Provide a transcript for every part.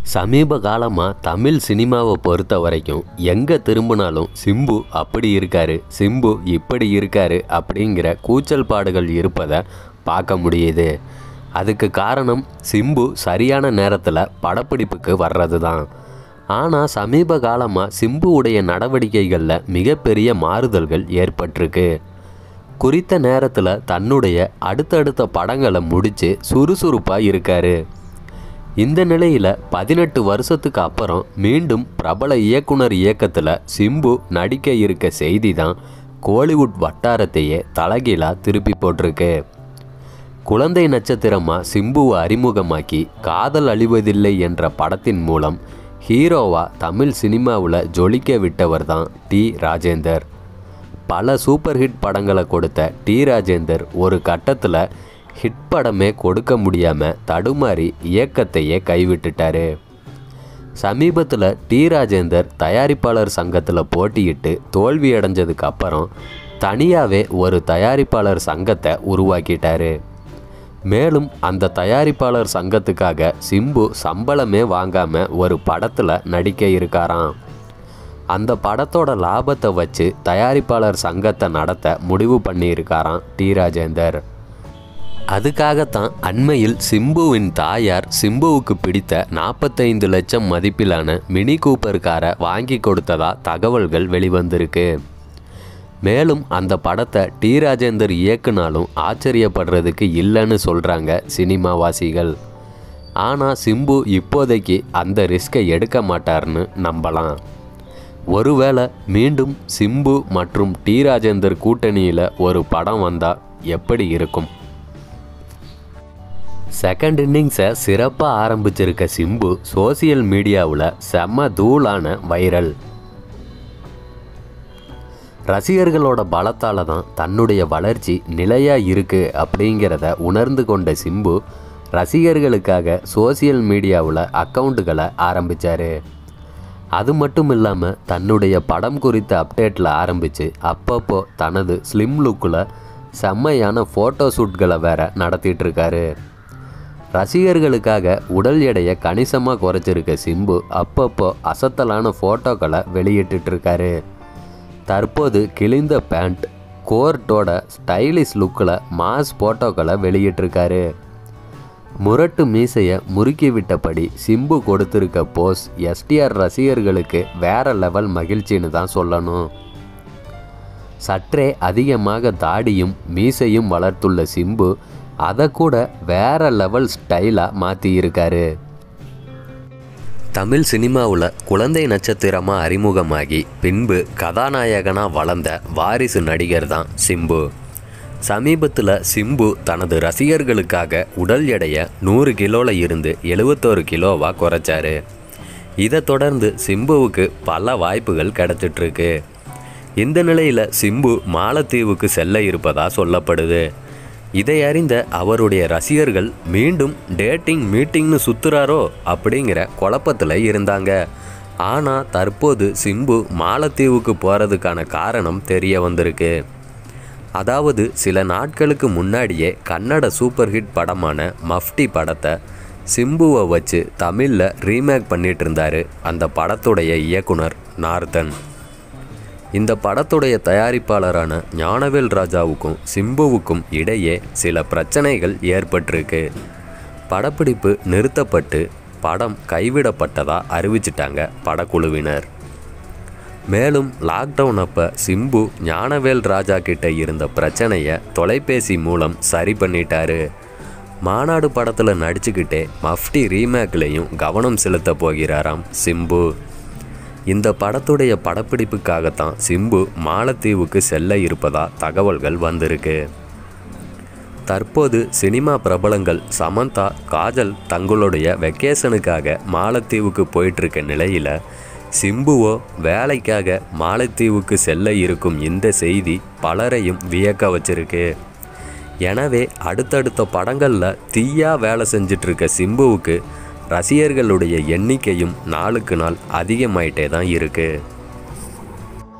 சமீப காலமாக தமிழ் சினிமாவை பொறுத்த வரைக்கும் எங்கே திரும்பினாலும் சிம்பு அப்படி இருக்காரு சிம்பு இப்படி இருக்காரு அப்படிங்கிற கூச்சல் பாடுகள் இருப்பதை பார்க்க முடியுது அதுக்கு காரணம் சிம்பு சரியான நேரத்தில் படப்பிடிப்புக்கு வர்றது தான் ஆனால் சமீப காலமாக சிம்புவுடைய நடவடிக்கைகளில் மிகப்பெரிய மாறுதல்கள் ஏற்பட்டிருக்கு குறித்த நேரத்தில் தன்னுடைய அடுத்தடுத்த படங்களை முடித்து சுறுசுறுப்பாக இருக்காரு இந்த நிலையில் பதினெட்டு வருஷத்துக்கு அப்புறம் மீண்டும் பிரபல இயக்குனர் இயக்கத்தில் சிம்பு நடிக்க இருக்க செய்தி தான் கோலிவுட் வட்டாரத்தையே தலகீழாக திருப்பி போட்டிருக்கு குழந்தை நட்சத்திரமாக சிம்புவை அறிமுகமாக்கி காதல் அழிவதில்லை என்ற படத்தின் மூலம் ஹீரோவா தமிழ் சினிமாவில் ஜொலிக்க விட்டவர் தான் டி ராஜேந்தர் பல சூப்பர் ஹிட் படங்களை கொடுத்த டி ராஜேந்தர் ஒரு கட்டத்தில் ஹிட் படமே கொடுக்க முடியாமல் தடுமாறி இயக்கத்தையே கைவிட்டுட்டாரு சமீபத்தில் டி ராஜேந்தர் தயாரிப்பாளர் சங்கத்தில் போட்டியிட்டு தோல்வி அடைஞ்சதுக்கு அப்புறம் தனியாகவே ஒரு தயாரிப்பாளர் சங்கத்தை உருவாக்கிட்டாரு மேலும் அந்த தயாரிப்பாளர் சங்கத்துக்காக சிம்பு சம்பளமே வாங்காமல் ஒரு படத்தில் நடிக்க இருக்காராம் அந்த படத்தோட லாபத்தை வச்சு தயாரிப்பாளர் சங்கத்தை நடத்த முடிவு பண்ணியிருக்காராம் டி ராஜேந்தர் அதுக்காகத்தான் அண்மையில் சிம்புவின் தாயார் சிம்புவுக்கு பிடித்த நாற்பத்தைந்து லட்சம் மதிப்பிலான மினி கூப்பர் காரை வாங்கி கொடுத்ததா தகவல்கள் வெளிவந்திருக்கு மேலும் அந்த படத்தை டி ராஜேந்தர் இயக்குனாலும் ஆச்சரியப்படுறதுக்கு இல்லைன்னு சொல்கிறாங்க சினிமாவாசிகள் ஆனால் சிம்பு இப்போதைக்கு அந்த ரிஸ்கை எடுக்க மாட்டார்னு நம்பலாம் ஒருவேளை மீண்டும் சிம்பு மற்றும் டி ராஜேந்தர் கூட்டணியில் ஒரு படம் வந்தால் எப்படி இருக்கும் செகண்ட் இன்னிங்ஸை சிறப்பாக ஆரம்பிச்சிருக்க சிம்பு சோசியல் மீடியாவில் செம்ம தூளான வைரல் ரசிகர்களோட பலத்தால் தான் தன்னுடைய வளர்ச்சி நிலையாக இருக்குது அப்படிங்கிறத உணர்ந்து கொண்ட சிம்பு ரசிகர்களுக்காக சோசியல் மீடியாவில் அக்கௌண்ட்டுகளை ஆரம்பித்தார் அது மட்டும் இல்லாமல் தன்னுடைய படம் குறித்த அப்டேட்டில் ஆரம்பித்து அப்பப்போ தனது ஸ்லிம் லுக்கில் செம்மையான ஃபோட்டோ ஷூட்களை வேற நடத்திட்டு இருக்காரு ரசிகர்களுக்காக உடல் எடையை கணிசமாக குறைச்சிருக்க சிம்பு அப்பப்போ அசத்தலான ஃபோட்டோக்களை வெளியிட்டு இருக்காரு தற்போது கிழிந்த பேண்ட் கோர்ட்டோட ஸ்டைலிஷ் லுக்கில் மாஸ் ஃபோட்டோக்களை வெளியிட்டிருக்காரு முரட்டு மீசையை முறுக்கி விட்டபடி சிம்பு கொடுத்திருக்க போஸ் எஸ்டிஆர் ரசிகர்களுக்கு வேற லெவல் மகிழ்ச்சின்னு தான் சொல்லணும் சற்றே அதிகமாக தாடியும் மீசையும் வளர்த்துள்ள சிம்பு அதை கூட வேற லெவல் ஸ்டைலாக மாற்றியிருக்காரு தமிழ் சினிமாவில் குழந்தை நட்சத்திரமாக அறிமுகமாகி பின்பு கதாநாயகனாக வளர்ந்த வாரிசு நடிகர் தான் சிம்பு சமீபத்தில் சிம்பு தனது ரசிகர்களுக்காக உடல் எடையை நூறு கிலோவில் இருந்து எழுபத்தோரு கிலோவாக குறைச்சாரு இதை தொடர்ந்து சிம்புவுக்கு பல வாய்ப்புகள் கிடைச்சிட்ருக்கு இந்த நிலையில் சிம்பு மாலத்தீவுக்கு செல்ல இருப்பதா சொல்லப்படுது இதை அறிந்த அவருடைய ரசிகர்கள் மீண்டும் டேட்டிங் மீட்டிங்னு சுத்துறாரோ அப்படிங்கிற குழப்பத்தில் இருந்தாங்க ஆனால் தற்போது சிம்பு மாலத்தீவுக்கு போகிறதுக்கான காரணம் தெரிய வந்திருக்கு அதாவது சில நாட்களுக்கு முன்னாடியே கன்னட சூப்பர் ஹிட் படமான மஃப்டி படத்தை சிம்புவை வச்சு தமிழில் ரீமேக் பண்ணிட்டு இருந்தாரு அந்த படத்துடைய இயக்குனர் நார்தன் இந்த படத்துடைய தயாரிப்பாளரான ஞானவேல் ராஜாவுக்கும் சிம்புவுக்கும் இடையே சில பிரச்சனைகள் ஏற்பட்டிருக்கு படப்பிடிப்பு நிறுத்தப்பட்டு படம் கைவிடப்பட்டதா அறிவிச்சிட்டாங்க படக்குழுவினர் மேலும் லாக்டவுன் அப்போ சிம்பு ஞானவேல் ராஜா கிட்ட இருந்த பிரச்சனையை தொலைபேசி மூலம் சரி பண்ணிட்டாரு மாநாடு படத்தில் நடிச்சுக்கிட்டே மஃப்டி ரீமேக்லேயும் கவனம் செலுத்த போகிறாராம் சிம்பு இந்த படத்துடைய படப்பிடிப்புக்காகத்தான் சிம்பு மாலத்தீவுக்கு செல்ல இருப்பதா தகவல்கள் வந்திருக்கு தற்போது சினிமா பிரபலங்கள் சமந்தா காஜல் தங்களுடைய வெக்கேஷனுக்காக மாலத்தீவுக்கு போயிட்டுருக்க நிலையில் சிம்புவோ வேலைக்காக மாலத்தீவுக்கு செல்ல இருக்கும் இந்த செய்தி பலரையும் வியக்க வச்சிருக்கு எனவே அடுத்தடுத்த படங்களில் தீயா வேலை செஞ்சிட்ருக்க சிம்புவுக்கு ரசிகர்களுடைய எண்ணிக்கையும் நாளுக்கு நாள் அதிகமாயிட்டே தான் இருக்குது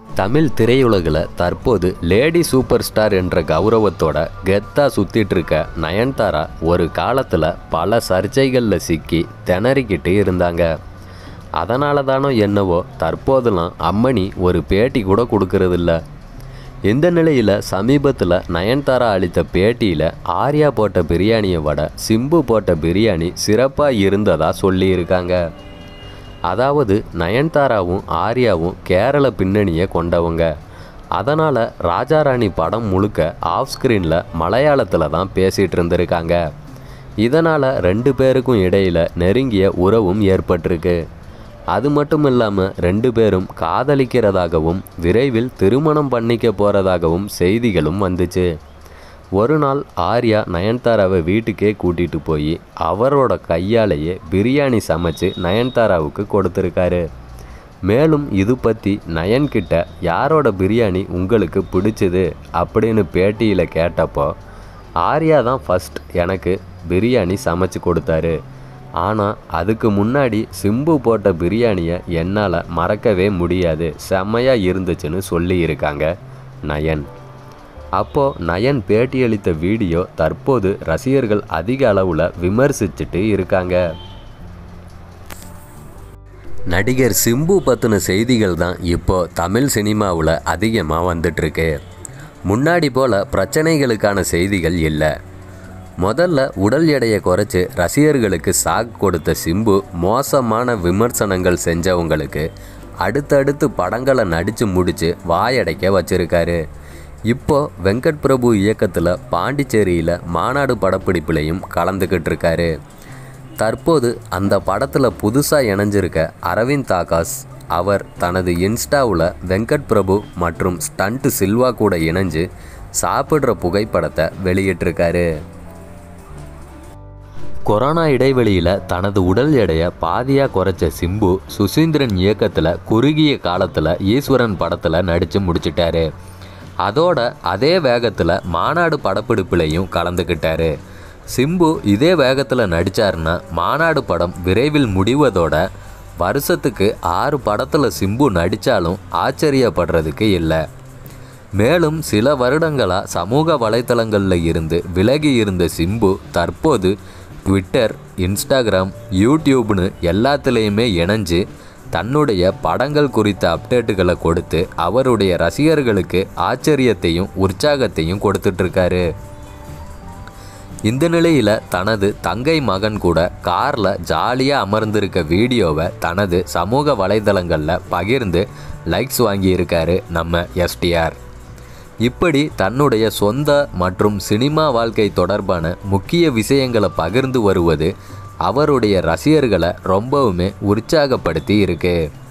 தமிழ் திரையுலகில் தற்போது லேடி சூப்பர் ஸ்டார் என்ற கௌரவத்தோட கெத்தா சுத்திட்டு இருக்க நயன்தாரா ஒரு காலத்தில் பல சர்ச்சைகளில் சிக்கி திணறிக்கிட்டு இருந்தாங்க அதனால தானோ என்னவோ தற்போதெல்லாம் அம்மணி ஒரு பேட்டி கூட கொடுக்கறதில்ல இந்த நிலையில் சமீபத்தில் நயன்தாரா அளித்த பேட்டியில் ஆர்யா போட்ட பிரியாணியை விட சிம்பு போட்ட பிரியாணி சிறப்பாக இருந்ததா சொல்லியிருக்காங்க அதாவது நயன்தாராவும் ஆர்யாவும் கேரள பின்னணியை கொண்டவங்க அதனால் ராஜாராணி படம் முழுக்க ஆஃப் ஸ்க்ரீனில் மலையாளத்தில் தான் பேசிகிட்டு இருந்திருக்காங்க இதனால் ரெண்டு பேருக்கும் இடையில் நெருங்கிய உறவும் ஏற்பட்டிருக்கு அது மட்டும் இல்லாமல் ரெண்டு பேரும் காதலிக்கிறதாகவும் விரைவில் திருமணம் பண்ணிக்க போகிறதாகவும் செய்திகளும் வந்துச்சு ஒரு நாள் ஆர்யா நயன்தாராவை வீட்டுக்கே கூட்டிகிட்டு போய் அவரோட கையாலேயே பிரியாணி சமைச்சு நயன்தாராவுக்கு கொடுத்துருக்காரு மேலும் இது பற்றி நயன்கிட்ட யாரோட பிரியாணி உங்களுக்கு பிடிச்சது அப்படின்னு பேட்டியில் கேட்டப்போ ஆர்யா தான் ஃபஸ்ட் எனக்கு பிரியாணி சமைச்சு கொடுத்தாரு ஆனால் அதுக்கு முன்னாடி சிம்பு போட்ட பிரியாணியை என்னால் மறக்கவே முடியாது செம்மையாக இருந்துச்சுன்னு சொல்லியிருக்காங்க நயன் அப்போது நயன் பேட்டியளித்த வீடியோ தற்போது ரசிகர்கள் அதிக அளவில் விமர்சிச்சுட்டு இருக்காங்க நடிகர் சிம்பு பற்றின செய்திகள் தான் இப்போ தமிழ் சினிமாவில் அதிகமாக வந்துட்டுருக்கு முன்னாடி போல் பிரச்சனைகளுக்கான செய்திகள் இல்லை முதல்ல உடல் எடையை குறைச்சி ரசிகர்களுக்கு சாக் கொடுத்த சிம்பு மோசமான விமர்சனங்கள் செஞ்சவங்களுக்கு அடுத்தடுத்து படங்களை நடித்து முடித்து வாயடைக்க வச்சிருக்காரு இப்போ வெங்கட் பிரபு இயக்கத்தில் பாண்டிச்சேரியில் மாநாடு படப்பிடிப்புலையும் கலந்துக்கிட்டு இருக்காரு தற்போது அந்த படத்தில் புதுசாக இணைஞ்சிருக்க அரவிந்த் ஆகாஷ் அவர் தனது இன்ஸ்டாவில் வெங்கட் பிரபு மற்றும் ஸ்டண்ட் சில்வா கூட இணைஞ்சு சாப்பிட்ற புகைப்படத்தை வெளியிட்டிருக்காரு கொரோனா இடைவெளியில் தனது உடல் எடையை பாதியாக குறைச்ச சிம்பு சுசீந்திரன் இயக்கத்தில் குறுகிய காலத்தில் ஈஸ்வரன் படத்தில் நடித்து முடிச்சிட்டாரு அதோட அதே வேகத்தில் மாநாடு படப்பிடிப்புலையும் கலந்துக்கிட்டாரு சிம்பு இதே வேகத்தில் நடித்தாருன்னா மாநாடு படம் விரைவில் முடிவதோட வருஷத்துக்கு ஆறு படத்தில் சிம்பு நடித்தாலும் ஆச்சரியப்படுறதுக்கு இல்லை மேலும் சில வருடங்களாக சமூக வலைத்தளங்களில் இருந்து விலகி இருந்த சிம்பு தற்போது ட்விட்டர் இன்ஸ்டாகிராம் யூடியூப்னு எல்லாத்துலேயுமே இணைஞ்சு தன்னுடைய படங்கள் குறித்த அப்டேட்டுகளை கொடுத்து அவருடைய ரசிகர்களுக்கு ஆச்சரியத்தையும் உற்சாகத்தையும் கொடுத்துட்ருக்காரு இந்த நிலையில் தனது தங்கை மகன் கூட காரில் ஜாலியாக அமர்ந்திருக்க வீடியோவை தனது சமூக வலைதளங்களில் பகிர்ந்து லைக்ஸ் வாங்கியிருக்காரு நம்ம எஸ்டிஆர் இப்படி தன்னுடைய சொந்த மற்றும் சினிமா வாழ்க்கை தொடர்பான முக்கிய விஷயங்களை பகிர்ந்து வருவது அவருடைய ரசிகர்களை ரொம்பவுமே உற்சாகப்படுத்தி இருக்கு